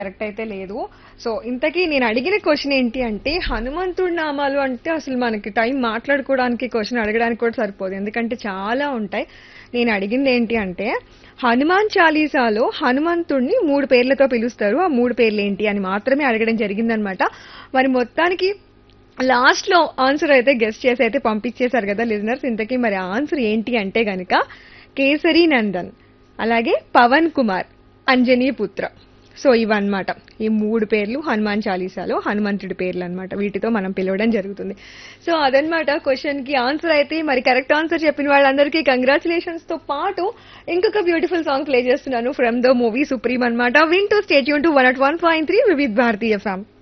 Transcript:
correct అయితే లేదు so ఇంతకీ నేను అడిగిన క్వశ్చన్ ఏంటి అంటే హనుమంతుడి నామాలు అంటే అసలు మనకి టైం మాట్లాడుకోవడానికి క్వశ్చన్ అడగడానికి కూడా సరిపోదు ఎందుకంటే చాలా ఉంటాయి నేను అడిగింది ఏంటి అంటే హనుమాన్ చాలీసాలో హనుమంతుడిని మూడు పేర్లతో పిలుస్తారు ఆ మూడు పేర్లు ఏంటి అని మాత్రమే అడగడం జరిగిందనమాట మరి మొత్తానికి లాస్ట్ లో ఆన్సర్ అయితే గెస్ట్ చేసి అయితే పంపించేశారు కదా లిజనర్స్ ఇంతకీ మరి ఆన్సర్ ఏంటి అంటే గనక కేసరి నందన్ అలాగే పవన్ కుమార్ అంజనీ పుత్ర సో ఇవన్నమాట ఈ మూడు పేర్లు హనుమాన్ చాలీసాలో హనుమంతుడి పేర్లు అన్నమాట వీటితో మనం పిలవడం జరుగుతుంది సో అదనమాట క్వశ్చన్ కి ఆన్సర్ అయితే మరి కరెక్ట్ ఆన్సర్ చెప్పిన వాళ్ళందరికీ కంగ్రాచులేషన్స్ తో పాటు ఇంకొక బ్యూటిఫుల్ సాంగ్ ప్లే చేస్తున్నాను ఫ్రమ్ ద మూవీ సుప్రీం అన్నమాట వింటూ stay tuned to one at one point three Vividh Bharati ఫ్యామ్